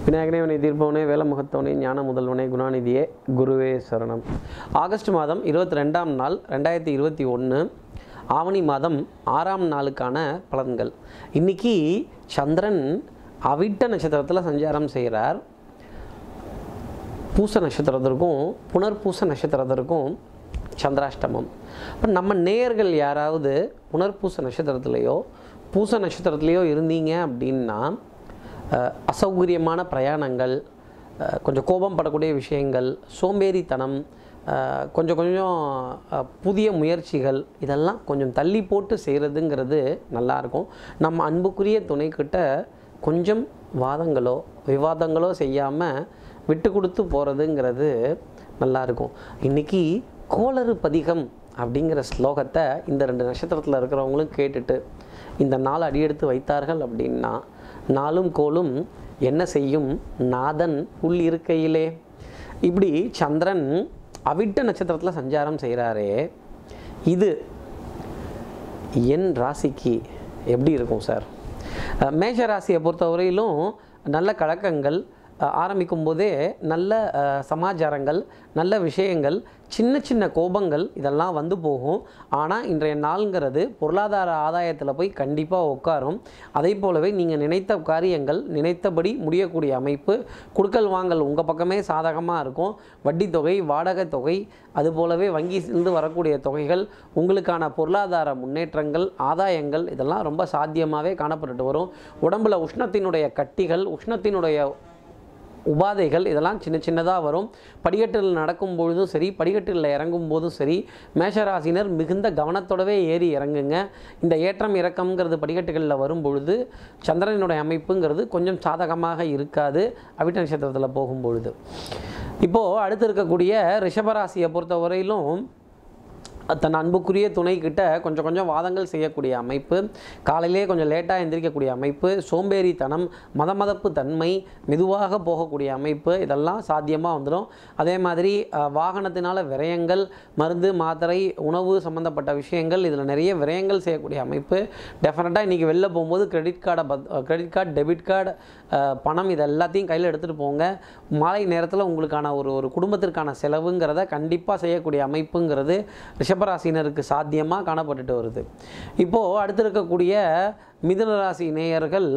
விநாயகனே வினை தீர்ப்பவனே வேலமுகத்தவனே ஞான முதல்வனே குணாநிதியே குருவே சரணம் ஆகஸ்ட் மாதம் இருபத்தி ரெண்டாம் நாள் ரெண்டாயிரத்தி இருபத்தி ஒன்று ஆவணி மாதம் ஆறாம் நாளுக்கான பலன்கள் இன்னைக்கு சந்திரன் அவிட்ட நட்சத்திரத்தில் சஞ்சாரம் செய்கிறார் பூச நட்சத்திரத்திற்கும் புனர்பூச நட்சத்திரத்திற்கும் சந்திராஷ்டமம் இப்போ நம்ம நேயர்கள் யாராவது புனர்பூச நட்சத்திரத்திலேயோ பூச நட்சத்திரத்திலேயோ இருந்தீங்க அப்படின்னா அஹ், அசௌகரியமான பிரயாணங்கள் அஹ், கொஞ்சம் கோபம் படக்கூடிய விஷயங்கள் சோம்பேறித்தனம் அஹ், கொஞ்சம் கொஞ்சம் அஹ், புதிய முயற்சிகள் இதெல்லாம் கொஞ்சம் தள்ளி போட்டு செய்கிறதுங்கிறது நல்லாயிருக்கும் நம்ம அன்புக்குரிய துணைக்கிட்ட கொஞ்சம் வாதங்களோ விவாதங்களோ செய்யாமல் விட்டு கொடுத்து போகிறதுங்கிறது நல்லாயிருக்கும் இன்றைக்கி கோளறு பதிகம் அப்படிங்கிற ஸ்லோகத்தை இந்த ரெண்டு நட்சத்திரத்தில் இருக்கிறவங்களும் கேட்டுட்டு இந்த நாள் அடியெடுத்து வைத்தார்கள் அப்படின்னா நாளும் கோலும் என்ன செய்யும் நாதன் உள் இருக்கையிலே இப்படி சந்திரன் அவிட்ட நட்சத்திரத்தில் சஞ்சாரம் செய்கிறாரே இது என் ராசிக்கு எப்படி இருக்கும் சார் அஹ் மேஷ ராசியை பொறுத்தவரையிலும் நல்ல கழக்கங்கள் அஹ் ஆரம்பிக்கும் போதே நல்ல அஹ், சமாச்சாரங்கள் நல்ல விஷயங்கள் சின்ன சின்ன கோபங்கள் இதெல்லாம் வந்து போகும் ஆனால் இன்றைய நாளுங்கிறது பொருளாதார ஆதாயத்தில் போய் கண்டிப்பாக உட்காரும் அதே போலவே நீங்கள் நினைத்த காரியங்கள் நினைத்தபடி முடியக்கூடிய அமைப்பு குடுக்கல் வாங்கல் உங்கள் பக்கமே சாதகமாக இருக்கும் வட்டி தொகை வாடகை தொகை அது போலவே வங்கியிலிருந்து வரக்கூடிய தொகைகள் உங்களுக்கான பொருளாதார முன்னேற்றங்கள் ஆதாயங்கள் இதெல்லாம் ரொம்ப சாத்தியமாகவே காணப்பட்டுட்டு வரும் உடம்புல உஷ்ணத்தினுடைய கட்டிகள் உஷ்ணத்தினுடைய உபாதைகள் இதெல்லாம் சின்ன சின்னதாக வரும் படிக்கட்டில் நடக்கும் பொழுதும் சரி படிக்கட்டில் இறங்கும் போதும் சரி மேஷராசினர் மிகுந்த கவனத்தோடவே ஏறி இறங்குங்க இந்த ஏற்றம் இறக்கம்ங்கிறது படிக்கட்டுகளில் வரும் பொழுது சந்திரனுடைய அமைப்புங்கிறது கொஞ்சம் சாதகமாக இருக்காது அவிட்ட நட்சத்திரத்தில் போகும் பொழுது இப்போது அடுத்து இருக்கக்கூடிய ரிஷபராசியை பொறுத்தவரையிலும் தன் அன்புக்குரிய துணை கிட்ட கொஞ்சம் கொஞ்சம் வாதங்கள் செய்யக்கூடிய அமைப்பு காலையிலே கொஞ்சம் லேட்டாக எந்திரிக்கக்கூடிய அமைப்பு சோம்பேறித்தனம் மதமதப்பு தன்மை மெதுவாக போகக்கூடிய அமைப்பு இதெல்லாம் சாத்தியமாக வந்துடும் அதே மாதிரி அஹ், வாகனத்தினால விரயங்கள் மருந்து மாத்திரை உணவு சம்மந்தப்பட்ட விஷயங்கள் இதில் நிறைய விரயங்கள் செய்யக்கூடிய அமைப்பு டெஃபினட்டாக இன்றைக்கி வெளில போகும்போது கிரெடிட் கார்டை பத் கிரெடிட் கார்டு டெபிட் கார்டு பணம் இது எல்லாத்தையும் கையில் எடுத்துகிட்டு போங்க மாலை நேரத்தில் உங்களுக்கான ஒரு ஒரு குடும்பத்திற்கான செலவுங்கிறத கண்டிப்பாக செய்யக்கூடிய அமைப்புங்கிறது ரிஷபராசினருக்கு சாத்தியமாக காணப்பட்டுட்டு வருது இப்போது அடுத்து இருக்கக்கூடிய மிதுன ராசி நேயர்கள்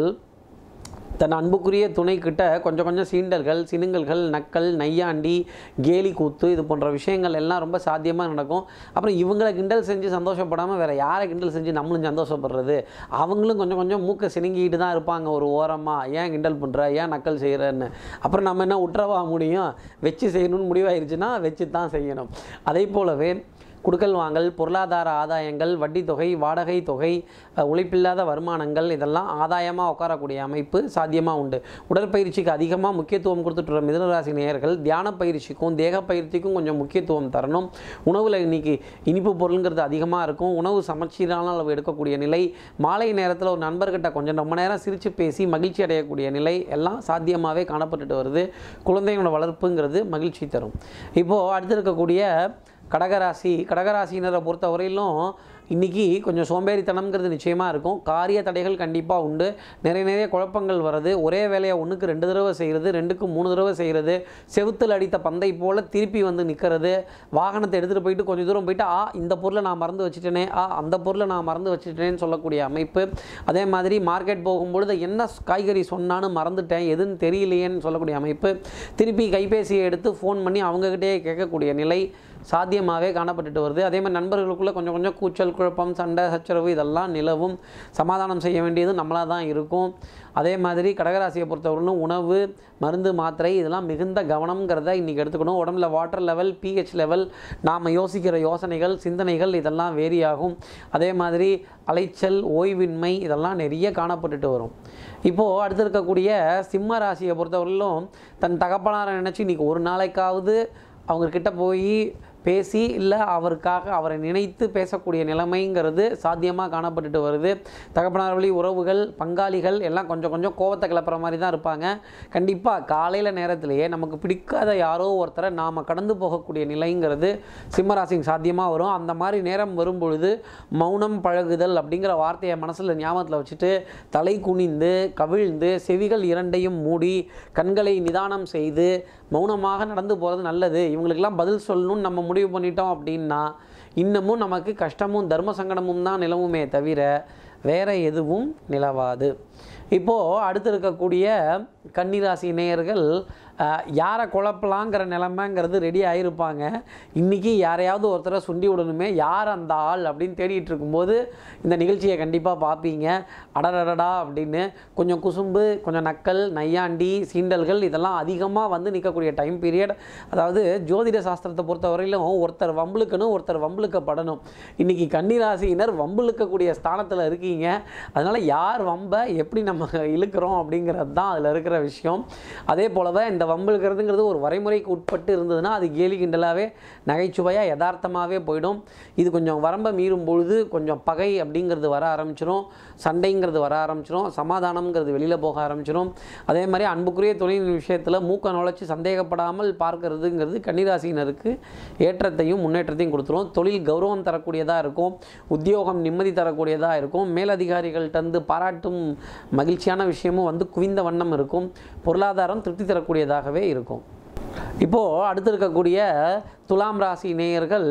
தன் அன்புக்குரிய துணை கிட்ட கொஞ்சம் கொஞ்சம் சீண்டல்கள் சினுங்கல்கள் நக்கல் நையாண்டி கேலி கூத்து இது போன்ற விஷயங்கள் எல்லாம் ரொம்ப சாத்தியமாக நடக்கும் அப்புறம் இவங்களை கிண்டல் செஞ்சு சந்தோஷப்படாமல் வேறு யாரை கிண்டல் செஞ்சு நம்மளும் சந்தோஷப்படுறது அவங்களும் கொஞ்சம் கொஞ்சம் மூக்கை சினுங்கிட்டு தான் இருப்பாங்க ஒரு ஓரமாக ஏன் கிண்டல் பண்ணுற ஏன் நக்கல் செய்கிறன்னு அப்புறம் நம்ம என்ன உற்றவா முடியும் வச்சு செய்யணும்னு முடிவாயிருச்சுன்னா வச்சு தான் செய்யணும் அதே போலவே குடுக்கல் வாங்கல் பொருளாதார ஆதாயங்கள் வட்டி தொகை வாடகை தொகை அஹ், உழைப்பில்லாத வருமானங்கள் இதெல்லாம் ஆதாயமாக உட்காரக்கூடிய அமைப்பு சாத்தியமாக உண்டு உடற்பயிற்சிக்கு அதிகமாக முக்கியத்துவம் கொடுத்துட்டு வர மிதனராசி நேயர்கள் தியான பயிற்சிக்கும் தேக பயிற்சிக்கும் கொஞ்சம் முக்கியத்துவம் தரணும் உணவில் இன்னைக்கு இனிப்பு பொருளுங்கிறது அதிகமாக இருக்கும் உணவு சமச்சீரான அளவு எடுக்கக்கூடிய நிலை மாலை நேரத்தில் ஒரு நண்பர்கிட்ட கொஞ்சம் ரொம்ப நேரம் சிரித்து பேசி மகிழ்ச்சி அடையக்கூடிய நிலை எல்லாம் சாத்தியமாகவே காணப்பட்டுட்டு வருது குழந்தைங்களோட வளர்ப்புங்கிறது மகிழ்ச்சி தரும் இப்போது அடுத்து இருக்கக்கூடிய கடகராசி கடகராசினரை பொறுத்தவரையிலும் இன்றைக்கி கொஞ்சம் சோம்பேறித்தனம்ங்கிறது நிச்சயமாக இருக்கும் காரிய தடைகள் கண்டிப்பாக உண்டு நிறைய நிறைய குழப்பங்கள் வருது ஒரே வேலையை ஒன்றுக்கு ரெண்டு தடவை செய்கிறது ரெண்டுக்கு மூணு தடவை செய்கிறது செவுத்தில் அடித்த பந்தை போல் திருப்பி வந்து நிற்கிறது வாகனத்தை எடுத்துகிட்டு போயிட்டு கொஞ்சம் தூரம் போயிட்டு ஆ இந்த பொருளை நான் மறந்து வச்சுட்டேனே ஆ அந்த பொருளை நான் மறந்து வச்சுட்டேன்னு சொல்லக்கூடிய அமைப்பு அதே மாதிரி மார்க்கெட் போகும்பொழுது என்ன காய்கறி சொன்னான்னு மறந்துட்டேன் எதுன்னு தெரியலையேன்னு சொல்லக்கூடிய அமைப்பு திருப்பி கைபேசியை எடுத்து ஃபோன் பண்ணி அவங்கக்கிட்டே கேட்கக்கூடிய நிலை சாத்தியமாகவே காணப்பட்டுட்டு வருது அதே மாதிரி நண்பர்களுக்குள்ளே கொஞ்சம் கொஞ்சம் கூச்சல் குழப்பம் சண்டை சச்சரவு இதெல்லாம் நிலவும் சமாதானம் செய்ய வேண்டியது நம்மளாக தான் இருக்கும் அதே மாதிரி கடகராசியை பொறுத்தவரையிலும் உணவு மருந்து மாத்திரை இதெல்லாம் மிகுந்த கவனம்ங்கிறத இன்றைக்கி எடுத்துக்கணும் உடம்புல வாட்டர் லெவல் பிஹெச் லெவல் நாம் யோசிக்கிற யோசனைகள் சிந்தனைகள் இதெல்லாம் வேரி ஆகும் அதே மாதிரி அலைச்சல் ஓய்வின்மை இதெல்லாம் நிறைய காணப்பட்டுட்டு வரும் இப்போது அடுத்து இருக்கக்கூடிய சிம்ம ராசியை பொறுத்தவரையிலும் தன் தகப்பனாரை நினச்சி இன்றைக்கி ஒரு நாளைக்காவது அவங்க கிட்ட போய் பேசி இல்லை அவருக்காக அவரை நினைத்து பேசக்கூடிய நிலைமைங்கிறது சாத்தியமாக காணப்பட்டுட்டு வருது தகப்பனார் வழி உறவுகள் பங்காளிகள் எல்லாம் கொஞ்சம் கொஞ்சம் கோவத்தை கிளப்புற மாதிரி தான் இருப்பாங்க கண்டிப்பாக காலையில் நேரத்திலேயே நமக்கு பிடிக்காத யாரோ ஒருத்தரை நாம் கடந்து போகக்கூடிய நிலைங்கிறது சிம்மராசிக்கு சாத்தியமாக வரும் அந்த மாதிரி நேரம் வரும் பொழுது மௌனம் பழகுதல் அப்படிங்கிற வார்த்தையை மனசில் ஞாபகத்தில் வச்சுட்டு தலை குனிந்து கவிழ்ந்து செவிகள் இரண்டையும் மூடி கண்களை நிதானம் செய்து மௌனமாக நடந்து போகிறது நல்லது இவங்களுக்கெல்லாம் பதில் சொல்லணும்னு நம்ம முடிவு பண்ணிட்டோம் அப்படின்னா இன்னமும் நமக்கு கஷ்டமும் தர்ம சங்கடமும் தான் நிலவுமே தவிர வேற எதுவும் நிலவாது இப்போது அடுத்து இருக்கக்கூடிய கன்னிராசி நேயர்கள் அஹ், யாரை குழப்பலாங்கிற நிலைமைங்கிறது ரெடி ஆகிருப்பாங்க இன்றைக்கி யாரையாவது ஒருத்தரை சுண்டி விடணுமே யார் அந்த ஆள் அப்படின்னு தேடிட்டு இருக்கும்போது இந்த நிகழ்ச்சியை கண்டிப்பாக பார்ப்பீங்க அடடடடா அப்படின்னு கொஞ்சம் குசும்பு கொஞ்சம் நக்கல் நையாண்டி சீண்டல்கள் இதெல்லாம் அதிகமாக வந்து நிற்கக்கூடிய டைம் பீரியட் அதாவது ஜோதிட சாஸ்திரத்தை பொறுத்தவரையிலும் ஒருத்தர் வம்புழுக்கணும் ஒருத்தர் வம்புழுக்கப்படணும் இன்றைக்கி கன்னிராசியினர் வம்புழுக்கக்கூடிய ஸ்தானத்தில் இருக்கீங்க அதனால் யார் வம்பை எப்படி நம்ம இழுக்கிறோம் அப்படிங்கிறது தான் அதில் இருக்கிற விஷயம் அதே போல தான் இந்த வம்பு இழுக்கிறதுங்கிறது ஒரு வரைமுறைக்கு உட்பட்டு இருந்ததுன்னா அது கேலி கிண்டலாகவே நகைச்சுவையாக யதார்த்தமாகவே போயிடும் இது கொஞ்சம் வரம்பை மீறும் பொழுது கொஞ்சம் பகை அப்படிங்கிறது வர ஆரம்பிச்சிடும் சண்டைங்கிறது வர ஆரம்பிச்சிடும் சமாதானம்ங்கிறது வெளியில் போக ஆரம்பிச்சிடும் அதே மாதிரி அன்புக்குரிய தொழில் விஷயத்தில் மூக்க நுழைச்சி சந்தேகப்படாமல் பார்க்கறதுங்கிறது கன்னிராசினருக்கு ஏற்றத்தையும் முன்னேற்றத்தையும் கொடுத்துரும் தொழில் கௌரவம் தரக்கூடியதாக இருக்கும் உத்தியோகம் நிம்மதி தரக்கூடியதாக இருக்கும் மேலதிகாரிகள்கிட்ட பாராட்டும் மகிழ்ச்சியான விஷயமும் வந்து குவிந்த வண்ணம் இருக்கும் பொருளாதாரம் திருப்தி தரக்கூடியதாகவே இருக்கும் இப்போது அடுத்து இருக்கக்கூடிய துலாம் ராசி நேயர்கள்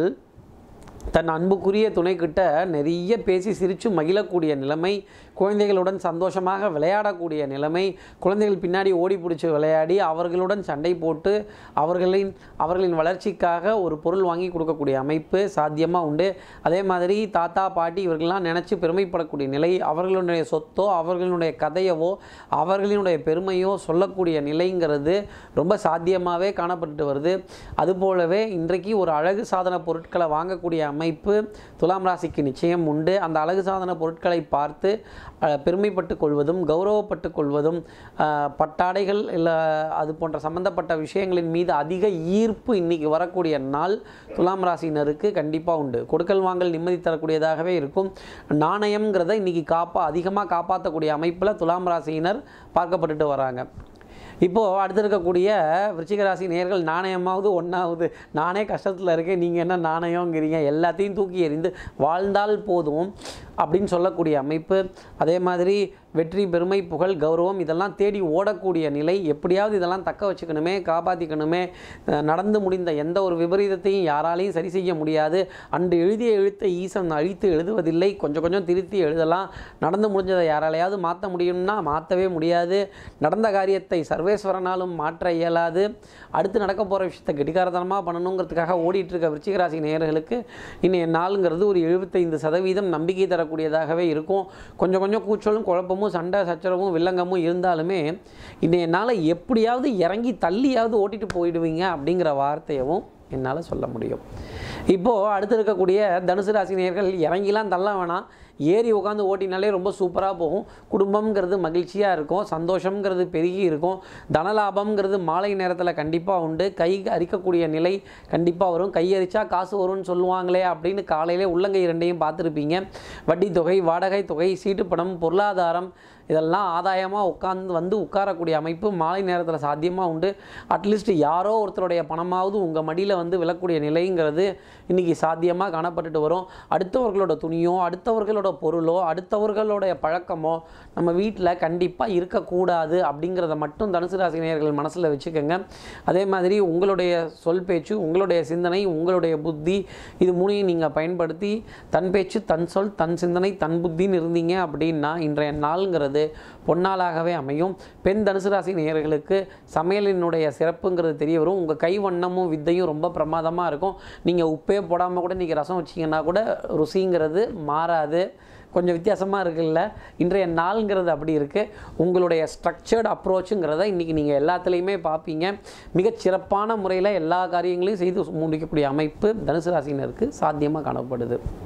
தன் அன்புக்குரிய துணைக்கிட்ட நிறைய பேசி சிரித்து மகிழக்கூடிய நிலைமை குழந்தைகளுடன் சந்தோஷமாக விளையாடக்கூடிய நிலைமை குழந்தைகள் பின்னாடி ஓடி பிடிச்சி விளையாடி அவர்களுடன் சண்டை போட்டு அவர்களின் அவர்களின் வளர்ச்சிக்காக ஒரு பொருள் வாங்கி கொடுக்கக்கூடிய அமைப்பு சாத்தியமாக உண்டு அதே மாதிரி தாத்தா பாட்டி இவர்கள்லாம் நினச்சி பெருமைப்படக்கூடிய நிலை அவர்களுடைய சொத்தோ அவர்களுடைய கதையவோ அவர்களினுடைய பெருமையோ சொல்லக்கூடிய நிலைங்கிறது ரொம்ப சாத்தியமாகவே காணப்பட்டு வருது அதுபோலவே இன்றைக்கு ஒரு அழகு சாதன பொருட்களை வாங்கக்கூடிய அமைப்பு துலாம் ராசிக்கு நிச்சயம் உண்டு அந்த அழகு சாதன பொருட்களை பார்த்து அஹ், பெருமைப்பட்டு கொள்வதும் கௌரவப்பட்டு கொள்வதும் அஹ், பட்டாடைகள் இல்லை அது போன்ற சம்பந்தப்பட்ட விஷயங்களின் மீது அதிக ஈர்ப்பு இன்னைக்கு வரக்கூடிய நாள் துலாம் ராசினருக்கு கண்டிப்பாக உண்டு கொடுக்கல் வாங்கல் நிம்மதி தரக்கூடியதாகவே இருக்கும் நாணயம்ங்கிறத இன்னைக்கு காப்பா அதிகமாக காப்பாற்றக்கூடிய அமைப்பில் துலாம் ராசியினர் பார்க்கப்பட்டுட்டு வராங்க இப்போது அடுத்து இருக்கக்கூடிய விருச்சிக ராசி நேர்கள் நாணயமாவது ஒன்றாவது நானே கஷ்டத்தில் இருக்கேன் நீங்கள் என்ன நாணயங்கிறீங்க எல்லாத்தையும் தூக்கி எறிந்து வாழ்ந்தால் போதும் அப்படின்னு சொல்லக்கூடிய அமைப்பு அதே மாதிரி வெற்றி பெருமை புகழ் கௌரவம் இதெல்லாம் தேடி ஓடக்கூடிய நிலை எப்படியாவது இதெல்லாம் தக்க வச்சுக்கணுமே காப்பாற்றிக்கணுமே அஹ் நடந்து முடிந்த எந்த ஒரு விபரீதத்தையும் யாராலையும் சரி செய்ய முடியாது அன்று எழுதிய எழுத்தை ஈசன் அழித்து எழுதுவதில்லை கொஞ்சம் கொஞ்சம் திருத்தி எழுதலாம் நடந்து முடிஞ்சதை யாராலையாவது மாற்ற முடியும்னா மாற்றவே முடியாது நடந்த காரியத்தை சர்வேஸ்வரனாலும் மாற்ற இயலாது அடுத்து நடக்க போகிற விஷயத்தை கெட்டிக்காரத்தனமாக பண்ணணுங்கிறதுக்காக ஓடிட்டு இருக்க விருச்சிக ராசி நேயர்களுக்கு இன்னைய நாளுங்கிறது ஒரு எழுபத்தைந்து சதவீதம் நம்பிக்கை தரக்கூடியதாகவே இருக்கும் கொஞ்சம் கொஞ்சம் கூச்சலும் குழப்பமும் சண்டை சச்சரவும் வில்லங்கமும் இருந்தாலுமே இன்றைய நாளை எப்படியாவது இறங்கி தள்ளியாவது ஓட்டிட்டு போயிடுவீங்க அப்படிங்கிற வார்த்தையவும் என்னால் சொல்ல முடியும் இப்போது அடுத்து இருக்கக்கூடிய தனுசு ராசி நேயர்கள் இறங்கிலாம் தள்ள வேணாம் ஏறி உட்காந்து ஓட்டினாலே ரொம்ப சூப்பராக போகும் குடும்பம்ங்கிறது மகிழ்ச்சியாக இருக்கும் சந்தோஷம்ங்கிறது பெருகி இருக்கும் தனலாபம்ங்கிறது மாலை நேரத்தில் கண்டிப்பாக உண்டு கை அரிக்கக்கூடிய நிலை கண்டிப்பாக வரும் கை அரிச்சா காசு வரும்னு சொல்லுவாங்களே அப்படின்னு காலையிலே உள்ளங்கை ரெண்டையும் பார்த்துருப்பீங்க வட்டி தொகை வாடகை தொகை சீட்டு பணம் பொருளாதாரம் இதெல்லாம் ஆதாயமாக உட்காந்து வந்து உட்காரக்கூடிய அமைப்பு மாலை நேரத்தில் சாத்தியமாக உண்டு அட்லீஸ்ட் யாரோ ஒருத்தருடைய பணமாவது உங்கள் மடியில் வந்து விழக்கூடிய நிலைங்கிறது இன்றைக்கி சாத்தியமாக காணப்பட்டுட்டு வரும் அடுத்தவர்களோட துணியோ அடுத்தவர்களோட பொருளோ அடுத்தவர்களுடைய பழக்கமோ நம்ம வீட்டில் கண்டிப்பாக இருக்கக்கூடாது அப்படிங்கிறத மட்டும் தனுசு ராசி நேயர்கள் மனசில் வச்சுக்கோங்க அதே மாதிரி உங்களுடைய சொல் பேச்சு உங்களுடைய சிந்தனை உங்களுடைய புத்தி இது மூணையும் நீங்கள் பயன்படுத்தி தன் பேச்சு தன் சொல் தன் சிந்தனை தன் புத்தின்னு இருந்தீங்க அப்படின்னா இன்றைய நாளுங்கிறது பொன்னாளாகவே அமையும் பெண் தனுசு ராசி நேயர்களுக்கு சமையலினுடைய சிறப்புங்கிறது தெரிய வரும் உங்கள் கை வண்ணமும் வித்தையும் ரொம்ப பிரமாதமாக இருக்கும் நீங்கள் உப்பே போடாமல் கூட நீங்கள் ரசம் வச்சிங்கன்னா கூட ருசிங்கிறது மாறாது கொஞ்சம் வித்தியாசமாக இருக்குல்ல இன்றைய நாளுங்கிறது அப்படி இருக்குது உங்களுடைய ஸ்ட்ரக்சர்டு அப்ரோச்சுங்கிறத இன்றைக்கி நீங்கள் எல்லாத்துலேயுமே பார்ப்பீங்க மிகச் சிறப்பான முறையில் எல்லா காரியங்களையும் செய்து முடிக்கக்கூடிய அமைப்பு தனுசு ராசினருக்கு சாத்தியமாக காணப்படுது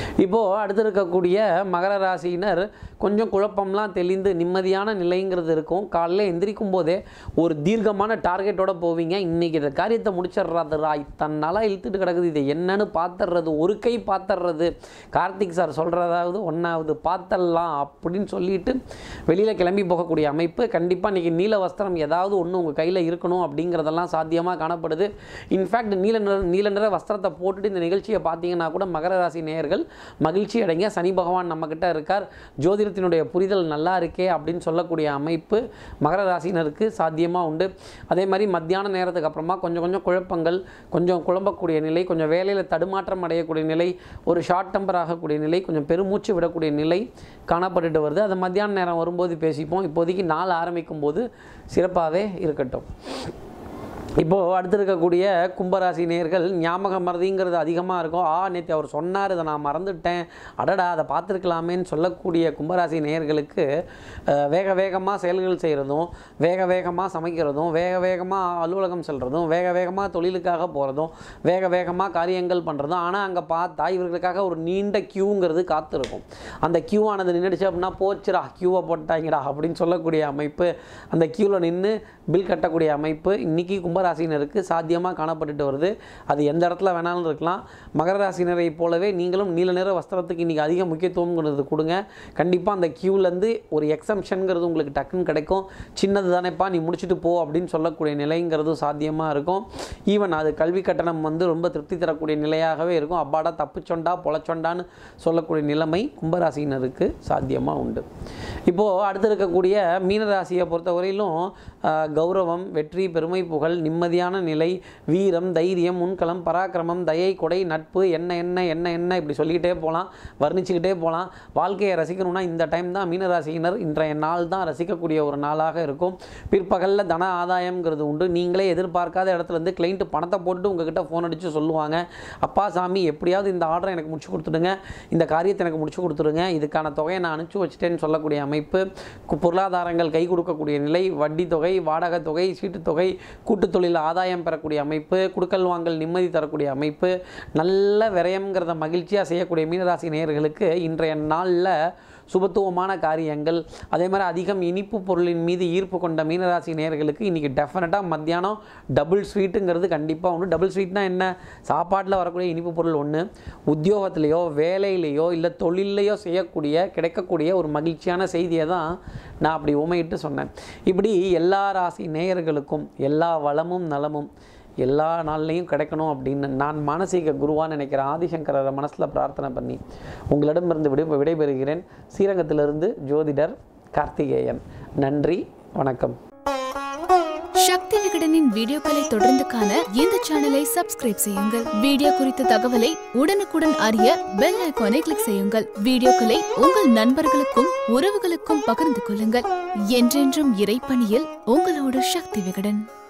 இப்போது அடுத்து இருக்கக்கூடிய மகர ராசியினர் கொஞ்சம் குழப்பம்லாம் தெளிந்து நிம்மதியான நிலைங்கிறது இருக்கும் காலையில் எந்திரிக்கும் போதே ஒரு தீர்க்கமான டார்கெட்டோட போவீங்க இன்றைக்கி இந்த காரியத்தை முடிச்சிடுறாதுரா தன்னால இழுத்துட்டு கிடக்குது இது என்னன்னு பார்த்துடுறது ஒரு கை பார்த்துடுறது கார்த்திக் சார் சொல்கிறதாவது ஒன்றாவது பார்த்தரலாம் அப்படின்னு சொல்லிட்டு வெளியில் கிளம்பி போகக்கூடிய அமைப்பு கண்டிப்பாக இன்றைக்கி நீல வஸ்திரம் ஏதாவது ஒன்று உங்கள் கையில் இருக்கணும் அப்படிங்கிறதெல்லாம் சாத்தியமாக காணப்படுது இன்ஃபேக்ட் நீல நிற நீல நிற வஸ்திரத்தை போட்டுட்டு இந்த நிகழ்ச்சியை பார்த்தீங்கன்னா கூட மகர ராசி நேயர்கள் மகிழ்ச்சி அடைங்க சனி பகவான் நம்மக்கிட்ட இருக்கார் ஜோதிடத்தினுடைய புரிதல் நல்லா இருக்கே அப்படின்னு சொல்லக்கூடிய அமைப்பு மகர ராசினருக்கு சாத்தியமாக உண்டு அதே மாதிரி மத்தியான நேரத்துக்கு அப்புறமா கொஞ்சம் கொஞ்சம் குழப்பங்கள் கொஞ்சம் குழம்பக்கூடிய நிலை கொஞ்சம் வேலையில் தடுமாற்றம் அடையக்கூடிய நிலை ஒரு ஷார்ட் டெம்பர் ஆகக்கூடிய நிலை கொஞ்சம் பெருமூச்சு விடக்கூடிய நிலை காணப்பட்டுட்டு வருது அது மத்தியான நேரம் வரும்போது பேசிப்போம் இப்போதைக்கு நாள் ஆரம்பிக்கும் போது சிறப்பாகவே இருக்கட்டும் இப்போது அடுத்து இருக்கக்கூடிய கும்பராசி நேர்கள் ஞாபக மறதிங்கிறது அதிகமாக இருக்கும் ஆ நேற்று அவர் சொன்னார் இதை நான் மறந்துட்டேன் அடடா அதை பார்த்துருக்கலாமேன்னு சொல்லக்கூடிய கும்பராசி நேயர்களுக்கு அஹ், வேக வேகமாக செயல்கள் செய்கிறதும் வேக வேகமாக சமைக்கிறதும் வேக வேகமாக அலுவலகம் செல்கிறதும் வேக வேகமாக தொழிலுக்காக போகிறதும் வேக வேகமாக காரியங்கள் பண்ணுறதும் ஆனால் அங்கே பார்த்தா இவர்களுக்காக ஒரு நீண்ட க்யூங்கிறது காத்திருக்கும் அந்த க்யூ ஆனது நின்றுடுச்சு அப்படின்னா போச்சுடா க்யூவை போட்டாங்கடா அப்படின்னு சொல்லக்கூடிய அமைப்பு அந்த க்யூவில் நின்று பில் கட்டக்கூடிய அமைப்பு இன்றைக்கி கும்பராசினருக்கு சாத்தியமாக காணப்பட்டுட்டு வருது அது எந்த இடத்துல வேணாலும் இருக்கலாம் மகர ராசினரை போலவே நீங்களும் நீல நிற வஸ்திரத்துக்கு இன்றைக்கி அதிக முக்கியத்துவம்ங்கிறது கொடுங்க கண்டிப்பாக அந்த க்யூலேருந்து ஒரு எக்ஸம்ஷனுங்கிறது உங்களுக்கு டக்குன்னு கிடைக்கும் சின்னது தானேப்பா நீ முடிச்சுட்டு போ அப்படின்னு சொல்லக்கூடிய நிலைங்கிறதும் சாத்தியமாக இருக்கும் ஈவன் அது கல்வி கட்டணம் வந்து ரொம்ப திருப்தி தரக்கூடிய நிலையாகவே இருக்கும் அப்பாடா தப்புச்சொண்டா பொழச்சொண்டான்னு சொல்லக்கூடிய நிலைமை கும்பராசினருக்கு சாத்தியமாக உண்டு இப்போது அடுத்து இருக்கக்கூடிய மீனராசியை பொறுத்தவரையிலும் ஆஹ், கௌரவம் வெற்றி பெருமை புகழ் நிம்மதியான நிலை வீரம் தைரியம் முன்களம் பராக்கிரமம் தயை கொடை நட்பு என்ன என்ன என்ன என்ன இப்படி சொல்லிக்கிட்டே போகலாம் வர்ணிச்சுக்கிட்டே போகலாம் வாழ்க்கையை ரசிக்கணும்னா இந்த டைம் தான் மீனராசியினர் இன்றைய நாள் தான் ரசிக்கக்கூடிய ஒரு நாளாக இருக்கும் பிற்பகலில் தன ஆதாயம்ங்கிறது உண்டு நீங்களே எதிர்பார்க்காத இடத்துல இருந்து கிளைண்ட்டு பணத்தை போட்டு உங்ககிட்ட ஃபோன் அடித்து சொல்லுவாங்க அப்பா சாமி எப்படியாவது இந்த ஆர்டரை எனக்கு முடிச்சு கொடுத்துடுங்க இந்த காரியத்தை எனக்கு முடிச்சு கொடுத்துடுங்க இதுக்கான தொகையை நான் அனுப்பிச்சி வச்சுட்டேன்னு சொல்லக்கூடிய அமைப்பு கு- பொருளாதாரங்கள் கை கொடுக்கக்கூடிய நிலை வட்டி தொகை வாடகை தொகை சீட்டுத் தொகை கூட்டுத் தொழில் ஆதாயம் பெறக்கூடிய அமைப்பு குடுக்கல் வாங்கல் நிம்மதி தரக்கூடிய அமைப்பு நல்ல விரயம்ங்கிறத மகிழ்ச்சியாக செய்யக்கூடிய மீனராசி நேயர்களுக்கு இன்றைய நாளில் சுபத்துவமான காரியங்கள் அதே மாதிரி அதிகம் இனிப்பு பொருளின் மீது ஈர்ப்பு கொண்ட மீனராசி நேயர்களுக்கு இன்றைக்கி டெஃபினட்டாக மத்தியானம் டபுள் ஸ்வீட்டுங்கிறது கண்டிப்பாக உண்டு டபுள் ஸ்வீட்னா என்ன சாப்பாட்டில் வரக்கூடிய இனிப்பு பொருள் ஒன்று உத்தியோகத்திலேயோ வேலையிலேயோ இல்லை தொழிலையோ செய்யக்கூடிய கிடைக்கக்கூடிய ஒரு மகிழ்ச்சியான செய்தியை தான் நான் அப்படி உமையிட்டு சொன்னேன் இப்படி எல்லா ராசி நேயர்களுக்கும் எல்லா வளமும் நலமும் எல்லா நாள்லையும் கிடைக்கணும் அப்படின்னு நான் மானசீக குருவான்னு நினைக்கிற ஆதிசங்கரரை மனசில் பிரார்த்தனை பண்ணி உங்களிடமிருந்து விடை விடைபெறுகிறேன் ஸ்ரீரங்கத்திலிருந்து ஜோதிடர் கார்த்திகேயன் நன்றி வணக்கம் சக்தி விகடனின் வீடியோக்களை தொடர்ந்து காண இந்த சேனலை சப்ஸ்கிரைப் செய்யுங்கள் வீடியோ குறித்த தகவலை உடனுக்குடன் அறிய பெல் ஐகானை கிளிக் செய்யுங்கள் வீடியோக்களை உங்கள் நண்பர்களுக்கும் உறவுகளுக்கும் பகிர்ந்து கொள்ளுங்கள் என்றென்றும் இறைப்பணியில் உங்களோட சக்தி விகடன்